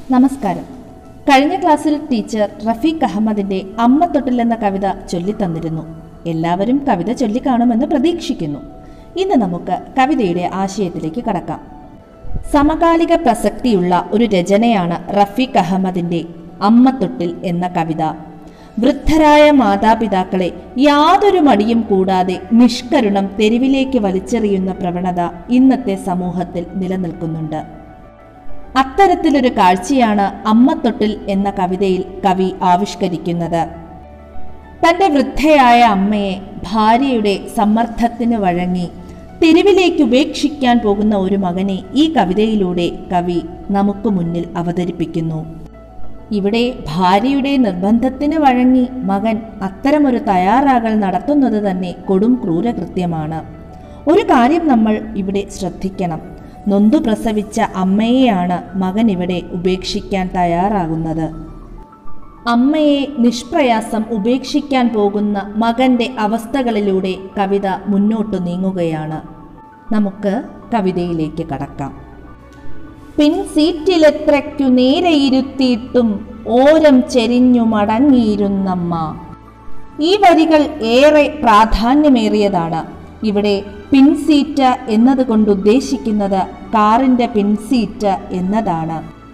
നമസ്കാരം കഴിഞ്ഞ ക്ലാസ്സിൽ ടീച്ചർ റഫീഖ് അഹമ്മദിന്റെ അമ്മ തൊട്ടിൽ എന്ന കവിത ചൊല്ലിത്തന്നിരുന്നു എല്ലാവരും കവിത ചൊല്ലിക്കാണുമെന്ന് പ്രതീക്ഷിക്കുന്നു ഇന്ന് നമുക്ക് കവിതയുടെ ആശയത്തിലേക്ക് കടക്കാം സമകാലിക പ്രസക്തിയുള്ള ഒരു രചനയാണ് റഫീഖ് അഹമ്മദിന്റെ അമ്മ തൊട്ടിൽ എന്ന കവിത വൃദ്ധരായ മാതാപിതാക്കളെ യാതൊരു മടിയും കൂടാതെ നിഷ്കരുണം തെരുവിലേക്ക് വലിച്ചെറിയുന്ന പ്രവണത ഇന്നത്തെ സമൂഹത്തിൽ നിലനിൽക്കുന്നുണ്ട് അത്തരത്തിലൊരു കാഴ്ചയാണ് അമ്മത്തൊട്ടിൽ എന്ന കവിതയിൽ കവി ആവിഷ്കരിക്കുന്നത് തന്റെ വൃദ്ധയായ അമ്മയെ ഭാര്യയുടെ സമ്മർദ്ദത്തിന് വഴങ്ങി തെരുവിലേക്ക് ഉപേക്ഷിക്കാൻ പോകുന്ന ഒരു മകനെ ഈ കവിതയിലൂടെ കവി നമുക്ക് മുന്നിൽ അവതരിപ്പിക്കുന്നു ഇവിടെ ഭാര്യയുടെ നിർബന്ധത്തിന് വഴങ്ങി മകൻ അത്തരമൊരു തയ്യാറാകൽ നടത്തുന്നത് തന്നെ കൊടും ക്രൂരകൃത്യമാണ് ഒരു കാര്യം നമ്മൾ ഇവിടെ ശ്രദ്ധിക്കണം നൊന്തു പ്രസവിച്ച അമ്മയെയാണ് മകൻ ഇവിടെ ഉപേക്ഷിക്കാൻ തയ്യാറാകുന്നത് അമ്മയെ നിഷ്പ്രയാസം ഉപേക്ഷിക്കാൻ പോകുന്ന മകന്റെ അവസ്ഥകളിലൂടെ കവിത മുന്നോട്ടു നീങ്ങുകയാണ് നമുക്ക് കവിതയിലേക്ക് കടക്കാം പിൻസീറ്റിലെത്രയ്ക്കു നേരെ ഇരുത്തിയിട്ടും ഓരം ചെരിഞ്ഞു മടങ്ങിയിരുന്നമ്മ ഈ വരികൾ ഏറെ പ്രാധാന്യമേറിയതാണ് ഇവിടെ പിൻസീറ്റ് എന്നതുകൊണ്ട് ഉദ്ദേശിക്കുന്നത് കാറിന്റെ പിൻസീറ്റ് എന്നതാണ്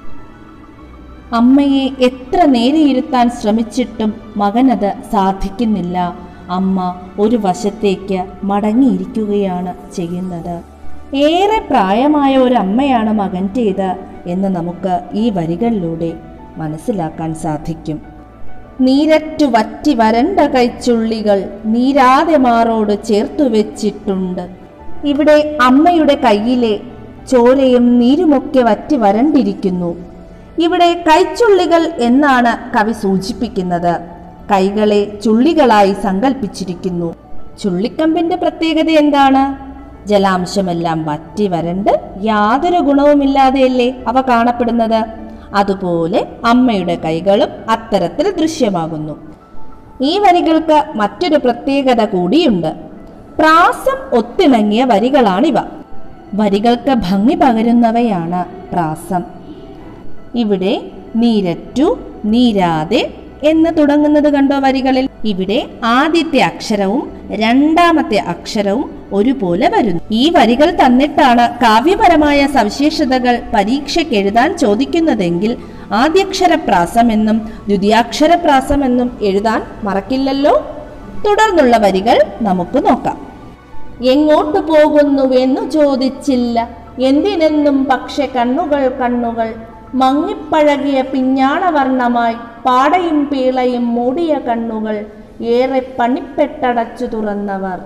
അമ്മയെ എത്ര നേരെയിരുത്താൻ ശ്രമിച്ചിട്ടും മകനത് സാധിക്കുന്നില്ല അമ്മ ഒരു വശത്തേക്ക് മടങ്ങിയിരിക്കുകയാണ് ചെയ്യുന്നത് ഏറെ പ്രായമായ ഒരു അമ്മയാണ് മകൻ്റേത് എന്ന് നമുക്ക് ഈ വരികളിലൂടെ മനസ്സിലാക്കാൻ സാധിക്കും നീരറ്റു വറ്റി വരണ്ട കൈച്ചുള്ളികൾ നീരാതെ മാറോട് ചേർത്തു വെച്ചിട്ടുണ്ട് ഇവിടെ അമ്മയുടെ കയ്യിലെ ചോരയും നീരുമൊക്കെ വറ്റി വരണ്ടിരിക്കുന്നു ഇവിടെ കൈച്ചുള്ളികൾ എന്നാണ് കവി സൂചിപ്പിക്കുന്നത് കൈകളെ ചുള്ളികളായി സങ്കല്പിച്ചിരിക്കുന്നു ചുള്ളിക്കമ്പിന്റെ പ്രത്യേകത എന്താണ് ജലാംശമെല്ലാം വറ്റി വരണ്ട് യാതൊരു ഗുണവുമില്ലാതെയല്ലേ അവ കാണപ്പെടുന്നത് അതുപോലെ അമ്മയുടെ കൈകളും അത്തരത്തിൽ ദൃശ്യമാകുന്നു ഈ വരികൾക്ക് മറ്റൊരു പ്രത്യേകത കൂടിയുണ്ട് പ്രാസം ഒത്തിണങ്ങിയ വരികളാണിവ വരികൾക്ക് ഭംഗി പകരുന്നവയാണ് പ്രാസം ഇവിടെ നീരറ്റു നീരാതെ എന്ന് തുടങ്ങുന്നത് കണ്ടോ വരികളിൽ ഇവിടെ ആദ്യത്തെ അക്ഷരവും രണ്ടാമത്തെ അക്ഷരവും ഒരുപോലെ വരുന്നു ഈ വരികൾ തന്നിട്ടാണ് കാവ്യപരമായ സവിശേഷതകൾ പരീക്ഷയ്ക്ക് എഴുതാൻ ചോദിക്കുന്നതെങ്കിൽ ആദ്യക്ഷരപ്രാസം എന്നും ദ്വിതീയാക്ഷരപ്രാസം എന്നും എഴുതാൻ മറക്കില്ലല്ലോ തുടർന്നുള്ള വരികൾ നമുക്ക് നോക്കാം എങ്ങോട്ട് പോകുന്നുവെന്നു ചോദിച്ചില്ല എന്തിനെന്നും പക്ഷെ കണ്ണുകൾ കണ്ണുകൾ മങ്ങിപ്പഴകിയ പിഞ്ഞാണവർണ്ണമായി പാടയും പീളയും മൂടിയ കണ്ണുകൾ ഏറെ പണിപ്പെട്ടടച്ചു തുറന്നവർ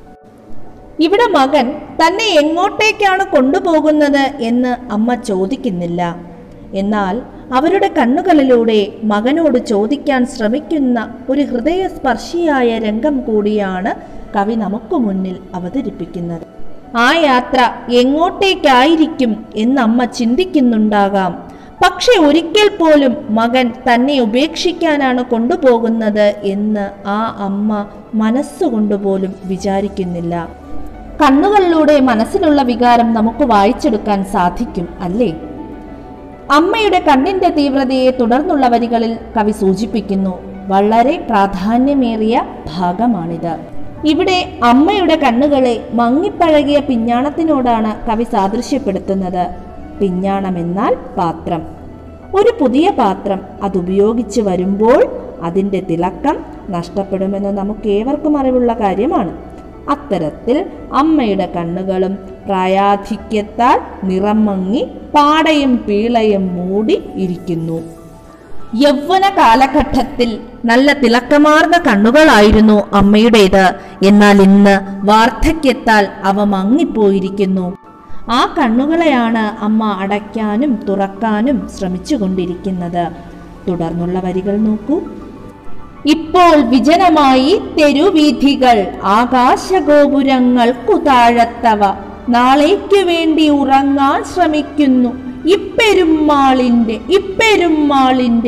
ഇവിടെ മകൻ തന്നെ എങ്ങോട്ടേക്കാണ് കൊണ്ടുപോകുന്നത് എന്ന് അമ്മ ചോദിക്കുന്നില്ല എന്നാൽ അവരുടെ കണ്ണുകളിലൂടെ മകനോട് ചോദിക്കാൻ ശ്രമിക്കുന്ന ഒരു ഹൃദയസ്പർശിയായ രംഗം കൂടിയാണ് കവി നമുക്ക് മുന്നിൽ അവതരിപ്പിക്കുന്നത് ആ യാത്ര എങ്ങോട്ടേക്കായിരിക്കും എന്ന് അമ്മ ചിന്തിക്കുന്നുണ്ടാകാം പക്ഷെ ഒരിക്കൽ പോലും മകൻ തന്നെ ഉപേക്ഷിക്കാനാണ് കൊണ്ടുപോകുന്നത് എന്ന് ആ അമ്മ മനസ്സുകൊണ്ടുപോലും വിചാരിക്കുന്നില്ല കണ്ണുകളിലൂടെ മനസ്സിലുള്ള വികാരം നമുക്ക് വായിച്ചെടുക്കാൻ സാധിക്കും അല്ലേ അമ്മയുടെ കണ്ണിന്റെ തീവ്രതയെ തുടർന്നുള്ള വരികളിൽ കവി സൂചിപ്പിക്കുന്നു വളരെ പ്രാധാന്യമേറിയ ഭാഗമാണിത് ഇവിടെ അമ്മയുടെ കണ്ണുകളെ മങ്ങിപ്പഴകിയ പിഞ്ഞാണത്തിനോടാണ് കവി സാദൃശ്യപ്പെടുത്തുന്നത് പിഞ്ഞാണം എന്നാൽ പാത്രം ഒരു പുതിയ പാത്രം അതുപയോഗിച്ച് വരുമ്പോൾ അതിൻ്റെ തിളക്കം നഷ്ടപ്പെടുമെന്ന് നമുക്ക് ഏവർക്കും അറിവുള്ള കാര്യമാണ് അത്തരത്തിൽ അമ്മയുടെ കണ്ണുകളും പ്രായാധിക്യത്താൽ നിറം മങ്ങി പാടയും പീളയും മൂടി ഇരിക്കുന്നു യൗവന കാലഘട്ടത്തിൽ നല്ല തിളക്കമാർന്ന കണ്ണുകളായിരുന്നു അമ്മയുടേത് എന്നാൽ ഇന്ന് വാർദ്ധക്യത്താൽ അവ മങ്ങിപ്പോയിരിക്കുന്നു ആ കണ്ണുകളെയാണ് അമ്മ അടയ്ക്കാനും തുറക്കാനും ശ്രമിച്ചുകൊണ്ടിരിക്കുന്നത് തുടർന്നുള്ള വരികൾ നോക്കൂ ഇപ്പോൾ വിജനമായി തെരുവീഥികൾ ആകാശഗോപുരങ്ങൾക്കു താഴത്തവ നാളേക്കു വേണ്ടി ഉറങ്ങാൻ ശ്രമിക്കുന്നു ഇപ്പെരുമാളിന്റെ ഇപ്പെരുമാളിന്റെ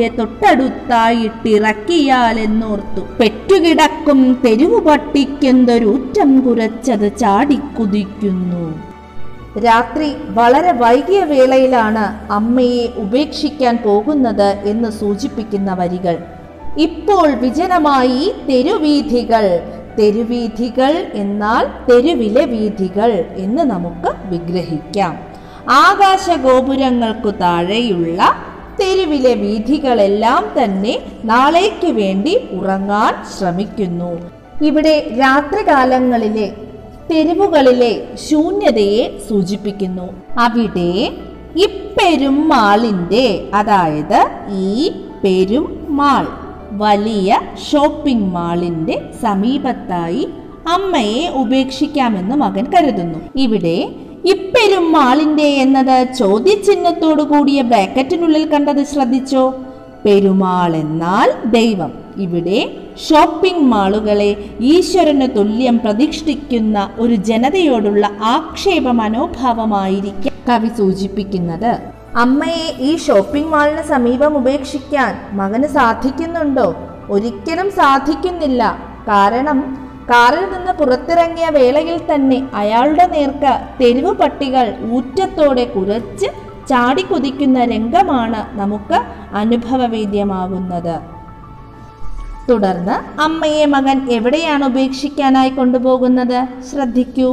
തൊട്ടടുത്തായിട്ടിറക്കിയാലെന്നോർത്തു പെറ്റുകിടക്കും തെരുവു പട്ടിക്കെന്തൊരൂറ്റം കുരച്ചത് ചാടിക്കുതിക്കുന്നു രാത്രി വളരെ വൈകിയ വേളയിലാണ് അമ്മയെ ഉപേക്ഷിക്കാൻ പോകുന്നത് എന്ന് സൂചിപ്പിക്കുന്ന വരികൾ ഇപ്പോൾ വിജനമായി തെരുവീഥികൾ തെരുവീഥികൾ എന്നാൽ തെരുവിലെ വീഥികൾ എന്ന് നമുക്ക് വിഗ്രഹിക്കാം ആകാശ ഗോപുരങ്ങൾക്കു താഴെയുള്ള തെരുവിലെ വീഥികളെല്ലാം തന്നെ നാളേക്ക് വേണ്ടി ഉറങ്ങാൻ ശ്രമിക്കുന്നു ഇവിടെ രാത്രികാലങ്ങളിലെ തെരുവുകളിലെ ശൂന്യതയെ സൂചിപ്പിക്കുന്നു അവിടെ ഇപ്പെരുമാളിന്റെ അതായത് ഈ പെരുമാൾ വലിയ ഷോപ്പിംഗ് മാളിന്റെ സമീപത്തായി അമ്മയെ ഉപേക്ഷിക്കാമെന്ന് മകൻ കരുതുന്നു ഇവിടെ ഇപ്പെരുമാളിന്റെ എന്നത് ചോദ്യചിഹ്നത്തോടു കൂടിയ ബ്രാക്കറ്റിനുള്ളിൽ കണ്ടത് ശ്രദ്ധിച്ചോ പെരുമാൾ എന്നാൽ ദൈവം ഇവിടെ ഷോപ്പിംഗ് മാളുകളെ ഈശ്വരന് തുല്യം പ്രതിഷ്ഠിക്കുന്ന ഒരു ജനതയോടുള്ള ആക്ഷേപ മനോഭാവമായിരിക്കും കവി സൂചിപ്പിക്കുന്നത് അമ്മയെ ഈ ഷോപ്പിംഗ് മാളിന് സമീപം ഉപേക്ഷിക്കാൻ മകന് സാധിക്കുന്നുണ്ടോ ഒരിക്കലും സാധിക്കുന്നില്ല കാരണം കാറിൽ നിന്ന് പുറത്തിറങ്ങിയ വേളയിൽ തന്നെ അയാളുടെ നേർക്ക് തെരുവ് പട്ടികൾ ഊറ്റത്തോടെ കുരച്ച് ചാടിക്കുതിക്കുന്ന രംഗമാണ് നമുക്ക് അനുഭവവേദ്യമാകുന്നത് തുടർന്ന് അമ്മയെ മകൻ എവിടെയാണ് ഉപേക്ഷിക്കാനായി കൊണ്ടുപോകുന്നത് ശ്രദ്ധിക്കൂ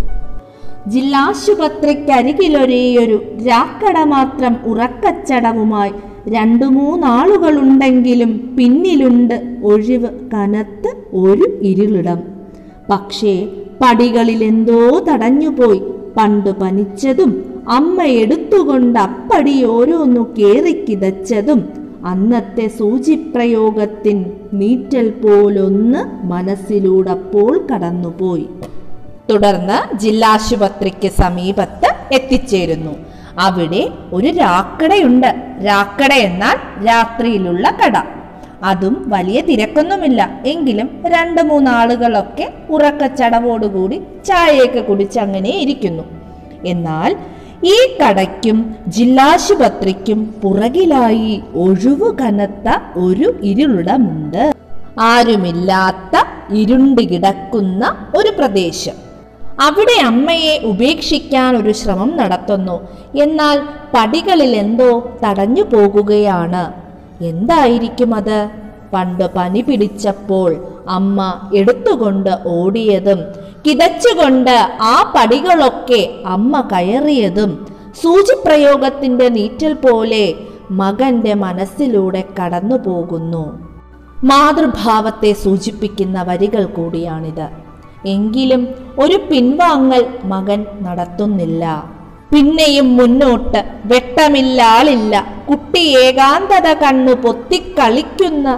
ജില്ലാശുപത്രിക്കരികിലൊരേയൊരു രാക്കട മാത്രം ഉറക്കച്ചടവുമായി രണ്ടു മൂന്നാളുകളുണ്ടെങ്കിലും പിന്നിലുണ്ട് ഒഴിവ് കനത്ത് ഒരു ഇരുളിടം പക്ഷേ പടികളിലെന്തോ തടഞ്ഞുപോയി പണ്ട് പനിച്ചതും അമ്മ എടുത്തുകൊണ്ട് അപ്പടി ഓരോന്നു കേറിക്കിതച്ചതും അന്നത്തെ സൂചിപ്രയോഗത്തിൻ നീറ്റൽ പോലൊന്ന് മനസ്സിലൂടപ്പോൾ കടന്നുപോയി തുടർന്ന് ജില്ലാശുപത്രിക്ക് സമീപത്ത് എത്തിച്ചേരുന്നു അവിടെ ഒരു രാക്കടയുണ്ട് രാക്കട എന്നാൽ രാത്രിയിലുള്ള കട അതും വലിയ തിരക്കൊന്നുമില്ല എങ്കിലും രണ്ട് മൂന്നാളുകളൊക്കെ ഉറക്കച്ചടവോടുകൂടി ചായയൊക്കെ കുടിച്ച് അങ്ങനെ ഇരിക്കുന്നു എന്നാൽ ഈ കടയ്ക്കും ജില്ലാശുപത്രിക്കും പുറകിലായി ഒഴിവു കനത്ത ഒരു ഇരുളിടമുണ്ട് ആരുമില്ലാത്ത ഇരുണ്ട് കിടക്കുന്ന ഒരു പ്രദേശം അവിടെ അമ്മയെ ഉപേക്ഷിക്കാൻ ഒരു ശ്രമം നടത്തുന്നു എന്നാൽ പടികളിൽ എന്തോ തടഞ്ഞു പോകുകയാണ് എന്തായിരിക്കും അത് പണ്ട് പനി പിടിച്ചപ്പോൾ അമ്മ എടുത്തുകൊണ്ട് ഓടിയതും കിതച്ചുകൊണ്ട് ആ പടികളൊക്കെ അമ്മ കയറിയതും സൂചിപ്രയോഗത്തിന്റെ നീറ്റൽ പോലെ മകന്റെ മനസ്സിലൂടെ കടന്നു പോകുന്നു മാതൃഭാവത്തെ സൂചിപ്പിക്കുന്ന വരികൾ കൂടിയാണിത് എങ്കിലും ഒരു പിൻവാങ്ങൽ മകൻ നടത്തുന്നില്ല പിന്നെയും മുന്നോട്ട് വെട്ടമില്ലാളില്ല കുട്ടി ഏകാന്തത കണ്ണു പൊത്തിക്കളിക്കുന്ന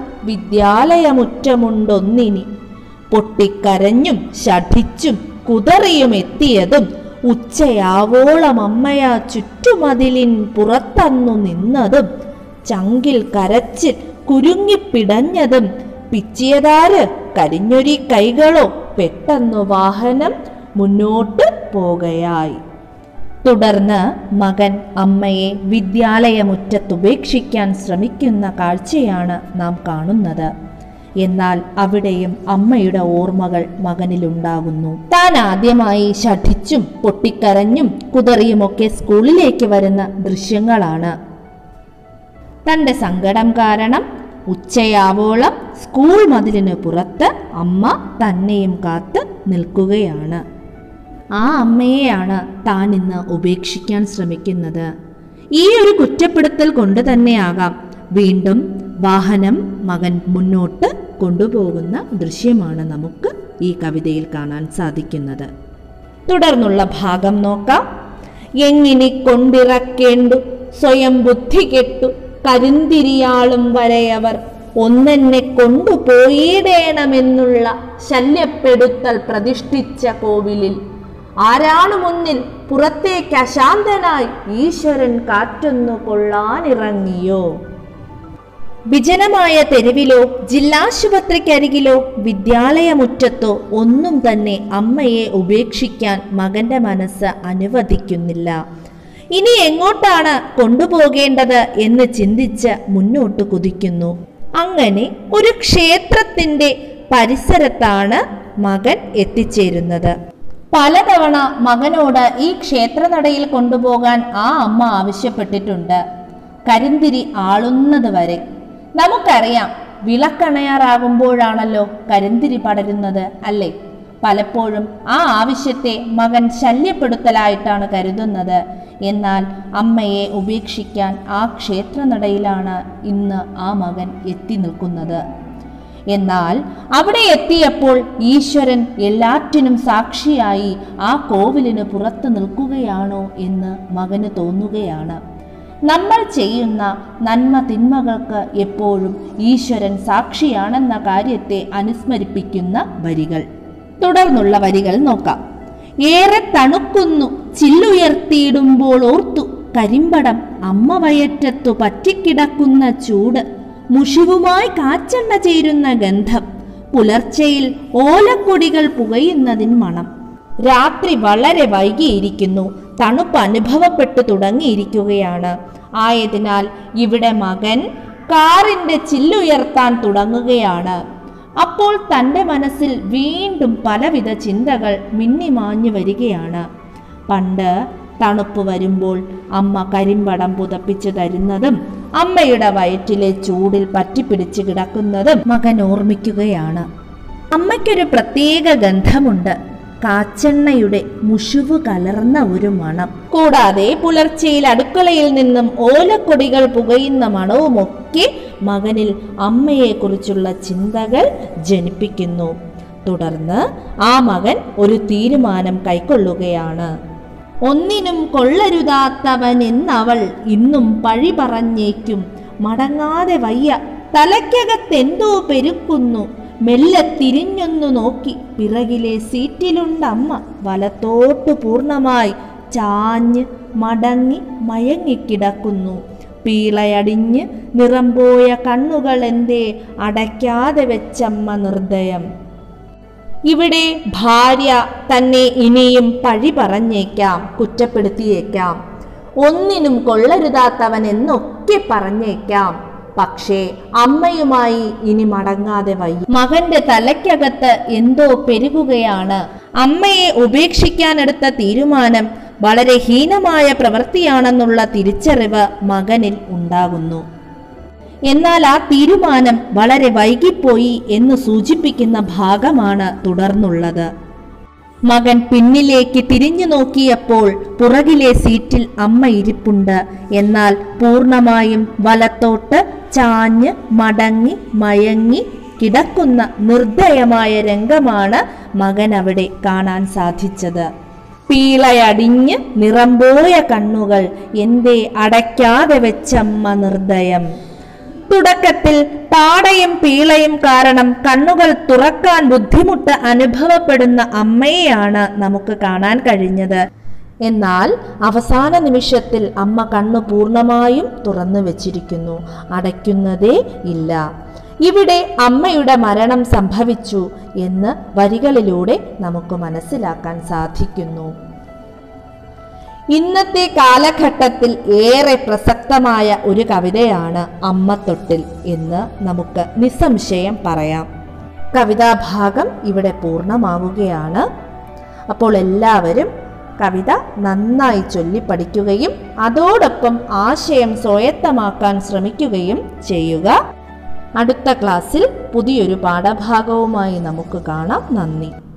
വിദ്യാലയമുറ്റമുണ്ടൊന്നിനി പൊട്ടിക്കരഞ്ഞും ശഠിച്ചും കുതറിയും എത്തിയതും ഉച്ചയാവോളം അമ്മയാ ചുറ്റുമതിലിൻ പുറത്തന്നു നിന്നതും ചങ്കിൽ കരച്ചിൽ കുരുങ്ങിപ്പിടഞ്ഞതും പിച്ചിയതാര് കരിഞ്ഞൊരി കൈകളോ പെട്ടെന്നു വാഹനം മുന്നോട്ട് പോകയായി തുടർന്ന് മകൻ അമ്മയെ വിദ്യാലയമുറ്റത്തുപേക്ഷിക്കാൻ ശ്രമിക്കുന്ന കാഴ്ചയാണ് നാം കാണുന്നത് എന്നാൽ അവിടെയും അമ്മയുടെ ഓർമ്മകൾ മകനിലുണ്ടാകുന്നു താൻ ആദ്യമായി ശഠിച്ചും പൊട്ടിക്കരഞ്ഞും കുതറിയുമൊക്കെ സ്കൂളിലേക്ക് വരുന്ന ദൃശ്യങ്ങളാണ് തന്റെ സങ്കടം കാരണം ഉച്ചയാവോളം സ്കൂൾ മതിലിന് പുറത്ത് അമ്മ തന്നെയും കാത്ത് നിൽക്കുകയാണ് ആ അമ്മയെയാണ് താൻ ഇന്ന് ഉപേക്ഷിക്കാൻ ശ്രമിക്കുന്നത് ഈ ഒരു കുറ്റപ്പെടുത്തൽ കൊണ്ട് തന്നെയാകാം വീണ്ടും വാഹനം മകൻ മുന്നോട്ട് കൊണ്ടുപോകുന്ന ദൃശ്യമാണ് നമുക്ക് ഈ കവിതയിൽ കാണാൻ സാധിക്കുന്നത് തുടർന്നുള്ള ഭാഗം നോക്കാം എങ്ങിനി കൊണ്ടിറക്കേണ്ടു സ്വയം ബുദ്ധി കെട്ടു കരിന്തിരിയാളും വരെയവർ ഒന്നെന്നെ കൊണ്ടുപോയിടേണമെന്നുള്ള ശല്യപ്പെടുത്തൽ പ്രതിഷ്ഠിച്ച കോവിലിൽ ആരാണ് മുന്നിൽ പുറത്തേക്ക് അശാന്തനായി ഈശ്വരൻ കാറ്റൊന്നു കൊള്ളാനിറങ്ങിയോ വിജനമായ തെരുവിലോ ജില്ലാശുപത്രിക്കരികിലോ വിദ്യാലയമുറ്റത്തോ ഒന്നും തന്നെ അമ്മയെ ഉപേക്ഷിക്കാൻ മകന്റെ മനസ്സ് അനുവദിക്കുന്നില്ല ഇനി എങ്ങോട്ടാണ് കൊണ്ടുപോകേണ്ടത് എന്ന് ചിന്തിച്ച് മുന്നോട്ട് കുതിക്കുന്നു അങ്ങനെ ഒരു ക്ഷേത്രത്തിന്റെ പരിസരത്താണ് മകൻ എത്തിച്ചേരുന്നത് പലതവണ മകനോട് ഈ ക്ഷേത്രനടയിൽ കൊണ്ടുപോകാൻ ആ അമ്മ ആവശ്യപ്പെട്ടിട്ടുണ്ട് കരിന്തിരി ആളുന്നത് വരെ നമുക്കറിയാം വിളക്കണയാറാകുമ്പോഴാണല്ലോ കരിന്തിരി പടരുന്നത് അല്ലേ പലപ്പോഴും ആ ആവശ്യത്തെ മകൻ ശല്യപ്പെടുത്തലായിട്ടാണ് കരുതുന്നത് എന്നാൽ അമ്മയെ ഉപേക്ഷിക്കാൻ ആ ക്ഷേത്രനടയിലാണ് ഇന്ന് ആ മകൻ എത്തി നിൽക്കുന്നത് എന്നാൽ അവിടെ എത്തിയപ്പോൾ ഈശ്വരൻ എല്ലാറ്റിനും സാക്ഷിയായി ആ കോവിലിന് പുറത്തു നിൽക്കുകയാണോ എന്ന് മകന് തോന്നുകയാണ് നമ്മൾ ചെയ്യുന്ന നന്മ തിന്മകൾക്ക് എപ്പോഴും ഈശ്വരൻ സാക്ഷിയാണെന്ന കാര്യത്തെ അനുസ്മരിപ്പിക്കുന്ന വരികൾ തുടർന്നുള്ള വരികൾ നോക്കാം ഏറെ തണുക്കുന്നു ചില്ലുയർത്തിയിടുമ്പോൾ ഓർത്തു കരിമ്പടം അമ്മ വയറ്റത്തു പറ്റിക്കിടക്കുന്ന ചൂട് മുഷിവുമായി കാച്ചെണ്ണ ചേരുന്ന ഗന്ധം പുലർച്ചയിൽ ഓലക്കൊടികൾ പുകയുന്നതിൻ മണം രാത്രി വളരെ വൈകിയിരിക്കുന്നു തണുപ്പ് അനുഭവപ്പെട്ടു തുടങ്ങിയിരിക്കുകയാണ് ആയതിനാൽ ഇവിടെ മകൻ കാറിന്റെ ചില്ലുയർത്താൻ തുടങ്ങുകയാണ് അപ്പോൾ തൻ്റെ മനസ്സിൽ വീണ്ടും പലവിധ ചിന്തകൾ മിന്നിമാഞ്ഞു വരികയാണ് പണ്ട് തണുപ്പ് വരുമ്പോൾ അമ്മ കരിമ്പടം പുതപ്പിച്ചു തരുന്നതും അമ്മയുടെ വയറ്റിലെ ചൂടിൽ പറ്റിപ്പിടിച്ച് കിടക്കുന്നതും മകൻ ഓർമ്മിക്കുകയാണ് അമ്മയ്ക്കൊരു പ്രത്യേക ഗന്ധമുണ്ട് കാച്ചെണ്ണയുടെ മുഷിവ് കലർന്ന ഒരു മണം കൂടാതെ പുലർച്ചയിൽ അടുക്കളയിൽ നിന്നും ഓലക്കൊടികൾ പുകയുന്ന മണവുമൊക്കെ മകനിൽ അമ്മയെക്കുറിച്ചുള്ള ചിന്തകൾ ജനിപ്പിക്കുന്നു തുടർന്ന് ആ മകൻ ഒരു തീരുമാനം കൈക്കൊള്ളുകയാണ് ഒന്നിനും കൊള്ളരുതാത്തവൻ എന്നവൾ ഇന്നും പഴി പറഞ്ഞേക്കും മടങ്ങാതെ വയ്യ തലയ്ക്കകത്തെന്തോ പെരുക്കുന്നു മെല്ലെ തിരിഞ്ഞൊന്നു നോക്കി പിറകിലെ സീറ്റിലുണ്ടമ്മ വലത്തോട്ടു പൂർണ്ണമായി ചാഞ്ഞ് മടങ്ങി മയങ്ങിക്കിടക്കുന്നു പീളയടിഞ്ഞ് നിറം പോയ കണ്ണുകൾ എന്തേ അടയ്ക്കാതെ വെച്ചമ്മ നിർദ്ദയം ഇവിടെ ഭാര്യ തന്നെ ഇനിയും പഴി പറഞ്ഞേക്കാം കുറ്റപ്പെടുത്തിയേക്കാം ഒന്നിനും കൊള്ളരുതാത്തവൻ എന്നൊക്കെ പറഞ്ഞേക്കാം പക്ഷേ അമ്മയുമായി ഇനി മടങ്ങാതെ വയ്യ മകന്റെ തലയ്ക്കകത്ത് എന്തോ പെരുകുകയാണ് അമ്മയെ ഉപേക്ഷിക്കാനെടുത്ത തീരുമാനം വളരെ ഹീനമായ പ്രവൃത്തിയാണെന്നുള്ള തിരിച്ചറിവ് മകനിൽ ഉണ്ടാകുന്നു എന്നാൽ ആ തീരുമാനം വളരെ വൈകിപ്പോയി എന്ന് സൂചിപ്പിക്കുന്ന ഭാഗമാണ് തുടർന്നുള്ളത് മകൻ പിന്നിലേക്ക് തിരിഞ്ഞു നോക്കിയപ്പോൾ പുറകിലെ സീറ്റിൽ അമ്മ ഇരിപ്പുണ്ട് എന്നാൽ പൂർണ്ണമായും വലത്തോട്ട് ചാഞ്ഞ് മടങ്ങി മയങ്ങി കിടക്കുന്ന നിർദ്ദയമായ രംഗമാണ് മകൻ അവിടെ കാണാൻ സാധിച്ചത് പീളയടിഞ്ഞ് നിറമ്പോയ കണ്ണുകൾ എന്തേ അടയ്ക്കാതെ വെച്ചമ്മ നിർദ്ദയം തുടക്കത്തിൽ പാടയും പീളയും കാരണം കണ്ണുകൾ തുറക്കാൻ ബുദ്ധിമുട്ട് അനുഭവപ്പെടുന്ന അമ്മയെയാണ് നമുക്ക് കാണാൻ കഴിഞ്ഞത് എന്നാൽ അവസാന നിമിഷത്തിൽ അമ്മ കണ്ണു പൂർണ്ണമായും തുറന്നു വെച്ചിരിക്കുന്നു അടയ്ക്കുന്നതേ ഇല്ല ഇവിടെ അമ്മയുടെ മരണം സംഭവിച്ചു എന്ന് വരികളിലൂടെ നമുക്ക് മനസ്സിലാക്കാൻ സാധിക്കുന്നു ഇന്നത്തെ കാലഘട്ടത്തിൽ ഏറെ പ്രസക്തമായ ഒരു കവിതയാണ് അമ്മത്തൊട്ടിൽ എന്ന് നമുക്ക് നിസ്സംശയം പറയാം കവിതാഭാഗം ഇവിടെ പൂർണ്ണമാവുകയാണ് അപ്പോൾ എല്ലാവരും കവിത നന്നായി ചൊല്ലിപ്പഠിക്കുകയും അതോടൊപ്പം ആശയം സ്വായത്തമാക്കാൻ ശ്രമിക്കുകയും ചെയ്യുക അടുത്ത ക്ലാസ്സിൽ പുതിയൊരു പാഠഭാഗവുമായി നമുക്ക് കാണാം നന്ദി